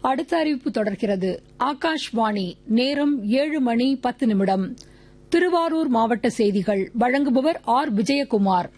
அடுத்த அறிவிப்பு தொடர்கிறது ஆகாஷ்வாணி நேரம் ஏழு மணி பத்து நிமிடம் திருவாரூர் மாவட்ட செய்திகள் வழங்குபவர் ஆர் விஜயகுமார்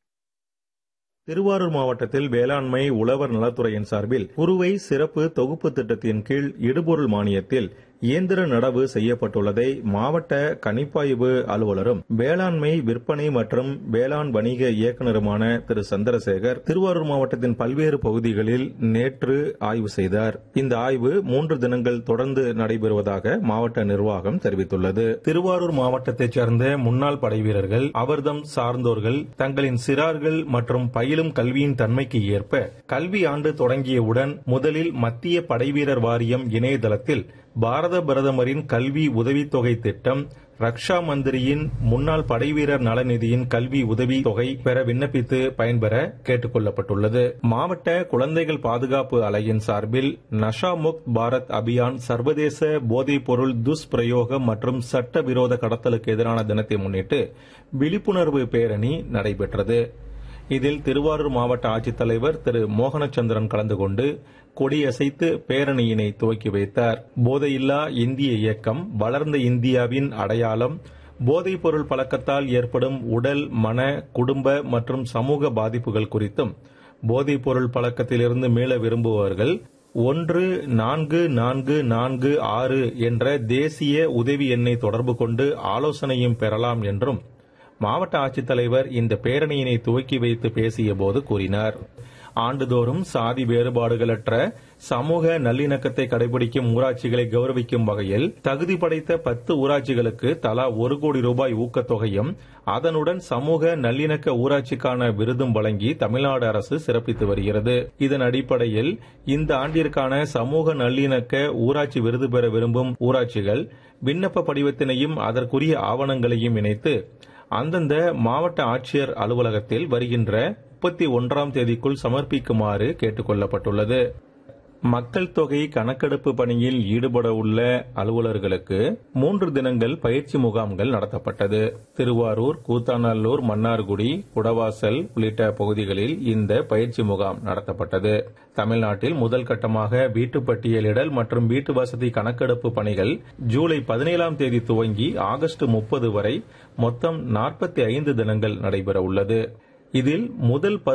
திருவாரூர் மாவட்டத்தில் வேளாண்மை உழவர் நலத்துறையின் சார்பில் குறுவை சிறப்பு தொகுப்பு திட்டத்தின் கீழ் இடுபொருள் மானியத்தில் இயந்திர நடவு செய்யப்பட்டுள்ளதை மாவட்ட கணிப்பாய்வு அலுவலரும் வேளாண்மை விற்பனை மற்றும் வேளாண் வணிக இயக்குநருமான திரு சந்திரசேகர் திருவாரூர் மாவட்டத்தின் பல்வேறு பகுதிகளில் நேற்று ஆய்வு செய்தார் இந்த ஆய்வு மூன்று தினங்கள் தொடர்ந்து நடைபெறுவதாக மாவட்ட நிர்வாகம் தெரிவித்துள்ளது திருவாரூர் மாவட்டத்தைச் சேர்ந்த முன்னாள் படைவீரர்கள் அவர்தம் சார்ந்தோர்கள் தங்களின் சிறார்கள் மற்றும் பயிலும் கல்வியின் தன்மைக்கு ஏற்ப கல்வி ஆண்டு தொடங்கியவுடன் முதலில் மத்திய படைவீரர் வாரியம் இணையதளத்தில் பாரத பிரதமரின் கல்வி உதவித்தொகை திட்டம் ரக்ஷா மந்திரியின் முன்னாள் படைவீரர் நலநிதியின் கல்வி உதவி தொகை பெற விண்ணப்பித்து பயன்பெற கேட்டுக் கொள்ளப்பட்டுள்ளது மாவட்ட குழந்தைகள் பாதுகாப்பு அலையின் சார்பில் நஷா முக்த் பாரத் அபியான் சர்வதேச போதைப் பொருள் துஷ்பிரயோகம் மற்றும் சட்டவிரோத கடத்தலுக்கு எதிரான தினத்தை முன்னிட்டு விழிப்புணர்வு பேரணி நடைபெற்றது இதில் திருவாரூர் மாவட்ட ஆட்சித்தலைவர் திரு மோகனச்சந்திரன் கலந்து கொண்டு கொடியசைத்து பேரணியினை துவக்கி வைத்தார் போதையில்லா இந்திய இயக்கம் வளர்ந்த இந்தியாவின் அடையாளம் போதைப் பொருள் பழக்கத்தால் ஏற்படும் உடல் மன குடும்ப மற்றும் சமூக பாதிப்புகள் குறித்தும் போதைப் பொருள் பழக்கத்திலிருந்து மீள விரும்புபவர்கள் ஒன்று நான்கு நான்கு நான்கு ஆறு என்ற தேசிய உதவி எண்ணை தொடர்பு கொண்டு ஆலோசனையும் பெறலாம் என்றும் மாவட்ட ஆட்சித்தலைவர் இந்த பேரணியினை துவக்கி வைத்து பேசிய போது கூறினார் ஆண்டுதோறும் சாதி வேறுபாடுகளற்ற சமூக நல்லிணக்கத்தை கடைபிடிக்கும் ஊராட்சிகளை கௌரவிக்கும் வகையில் தகுதி படைத்த பத்து ஊராட்சிகளுக்கு தலா ஒரு கோடி ரூபாய் ஊக்கத்தொகையும் அதனுடன் சமூக நல்லிணக்க ஊராட்சிக்கான விருதும் வழங்கி தமிழ்நாடு அரசு சிறப்பித்து வருகிறது இதன் அடிப்படையில் இந்த ஆண்டிற்கான சமூக நல்லிணக்க ஊராட்சி விருது பெற விரும்பும் ஊராட்சிகள் விண்ணப்ப படிவத்தினையும் அதற்குரிய ஆவணங்களையும் இணைத்து அந்தந்த மாவட்ட ஆட்சியர் அலுவலகத்தில் வருகின்ற முப்பத்தி ஒன்றாம் தேதிக்குள் சமர்ப்பிக்குமாறு கேட்டுக் கொள்ளப்பட்டுள்ளது மக்கள் தொகை கணக்கெடுப்பு பணியில் ஈடுபட உள்ள அலுவலர்களுக்கு மூன்று தினங்கள் பயிற்சி முகாம்கள் நடத்தப்பட்டது திருவாரூர் கூத்தாநல்லூர் மன்னார்குடி குடவாசல் உள்ளிட்ட பகுதிகளில் இந்த பயிற்சி முகாம் நடத்தப்பட்டது தமிழ்நாட்டில் முதல் கட்டமாக வீட்டு பட்டியலிடல் மற்றும் வீட்டு வசதி கணக்கெடுப்பு பணிகள் ஜூலை பதினேழாம் தேதி துவங்கி ஆகஸ்ட் முப்பது வரை மொத்தம் நாற்பத்தி ஐந்து தினங்கள் நடைபெற உள்ளது இதில் முதல்